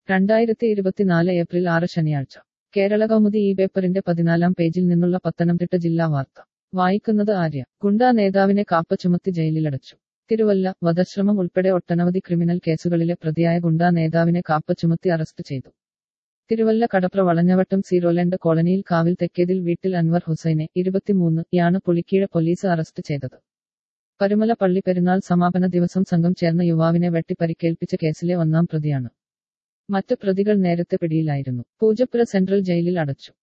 രണ്ടായിരത്തി ഇരുപത്തിനാല് ഏപ്രിൽ ആറ് ശനിയാഴ്ച കേരള കൗമുദി ഈ പേപ്പറിന്റെ പതിനാലാം പേജിൽ നിന്നുള്ള പത്തനംതിട്ട ജില്ലാ വാർത്ത വായിക്കുന്നത് ആര്യ ഗുണ്ടാ നേതാവിനെ കാപ്പ ചുമത്തി ജയിലിലടച്ചു തിരുവല്ല വധശ്രമം ഉൾപ്പെടെ ഒട്ടനവധി ക്രിമിനൽ കേസുകളിലെ പ്രതിയായ ഗുണ്ടാ നേതാവിനെ കാപ്പ ചുമത്തി അറസ്റ്റ് ചെയ്തു തിരുവല്ല കടപ്ര വളഞ്ഞവട്ടം സീറോലൻഡ് കോളനിയിൽ കാവിൽ തെക്കേതിൽ വീട്ടിൽ അൻവർ ഹുസൈനെ ഇരുപത്തിമൂന്ന് യാണ് പുളിക്കീഴ പോലീസ് അറസ്റ്റ് ചെയ്തത് പരുമല പള്ളി പെരുന്നാൾ സമാപന ദിവസം സംഘം ചേർന്ന യുവാവിനെ വെട്ടി പരിക്കേൽപ്പിച്ച കേസിലെ ഒന്നാം പ്രതിയാണ് മറ്റ് പ്രതികൾ നേരത്തെ പിടിയിലായിരുന്നു പൂജപ്പുര സെൻട്രൽ ജയിലിൽ അടച്ചു